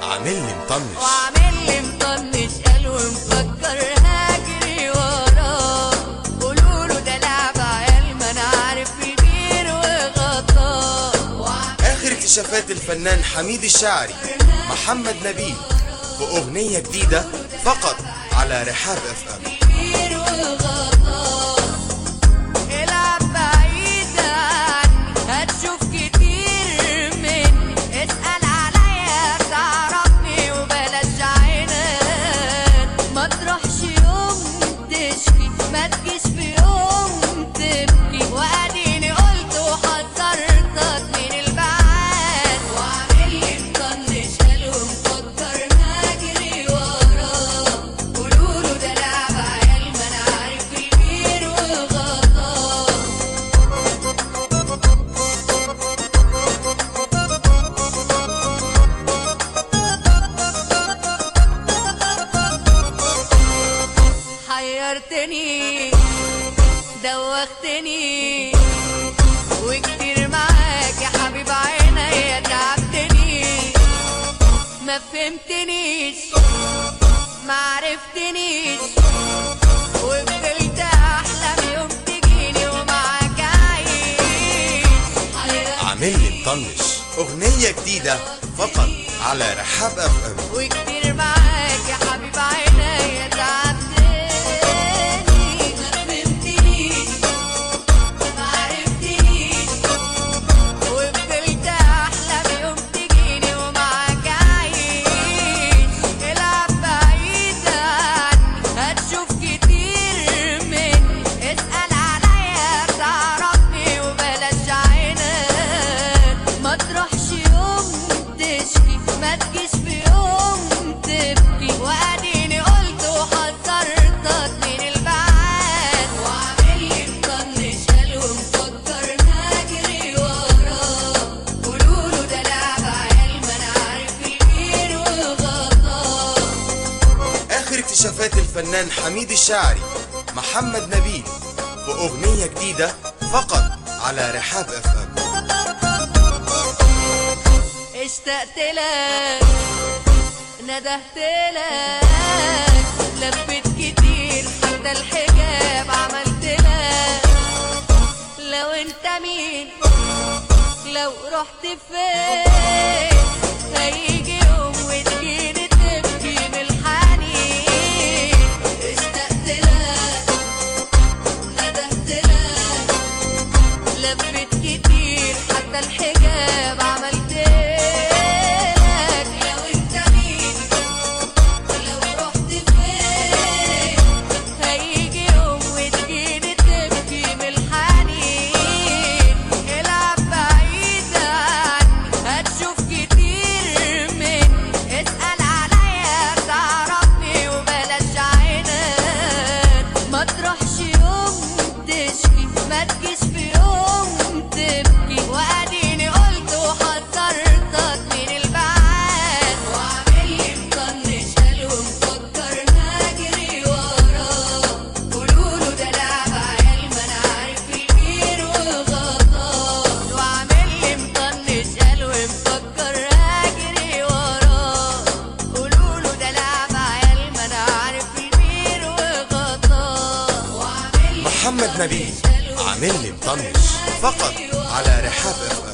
عامل لي مطنش وعامل لي مطنش قلب مفكر هاجري وراه قولوا له ده لعب عيال ما انا عارف البير وغطاه وعامل اخر اكتشافات الفنان حميد الشاعري محمد نبيل في اغنية جديدة فقط على رحاب اف ام البير وغطاه العب بعيد عني هتشوف كتير مني اسأل عليا تعرفني وبلاش عناد ما تروحش يوم تشكي ما تجيش في يوم تبكي واديني قلت وحذرتك من البعاد وعامل لي مطنش قالوا مفكر هاجري وراه قولوا له ده لعب عيال ما انا عارف البير وغطاه حيرتني دوختني وكتير معاك يا حبيب عينيا تعبتني ما فهمتنيش ما عرفتنيش وفضلت احلم يوم تجيني ومعاك اعيش حيرتني عامل لي مطنش اغنية جديدة فقط على رحاب اف ام وكتير معاك يا حبيب عينيا تعبتني ما فهمتنيش ما عرفتنيش وفضلت احلم يوم تجيني ومعاك اعيش العب بعيد عني هتشوف كتير مني اسأل عليا تعرفني وبلاش عناد ما تروحش يوم تشكي ما تجيش في يوم تبكي واديني قلت وحذرتك من البعاد وعامل لي مطنش قالوا مفكر هاجري وراه قولوا له ده لعب عيال ما انا عارف البير وغطاه اخر اكتشافات الفنان حميد الشاعري محمد نبيل في اغنية جديدة فقط على رحاب اف ام اشتقت لك ندهت لك لفت كتير حتى الحجاب عملت لك لو انت مين لو رحت فين هيجي يوم وتجيني تبكي من الحنين اشتقت لك ندهت لك لفت كتير حتى الحجاب عملت لك لو انت مين لو رحت فين هيجي يوم وتجيني تبكي من الحنين العب بعيد عني هتشوف كتير مني اسأل عليا تعرفني وبلاش عناد ما تروحش يوم تشكي ما تجيش في يوم تبكي واديني قلت وحذرتك من البعاد وعامل لي مطنش قالوا مفكر هاجري وراه قولوا له ده لعب عيال ما انا عارف البير وغطاه وعامل لي مطنش قالوا مفكر هاجري وراه قولوا له ده لعب عيال ما انا عارف البير وغطاه وعامل لي محمد نبيل عامل لي مطنش فقط على رحاب اف ام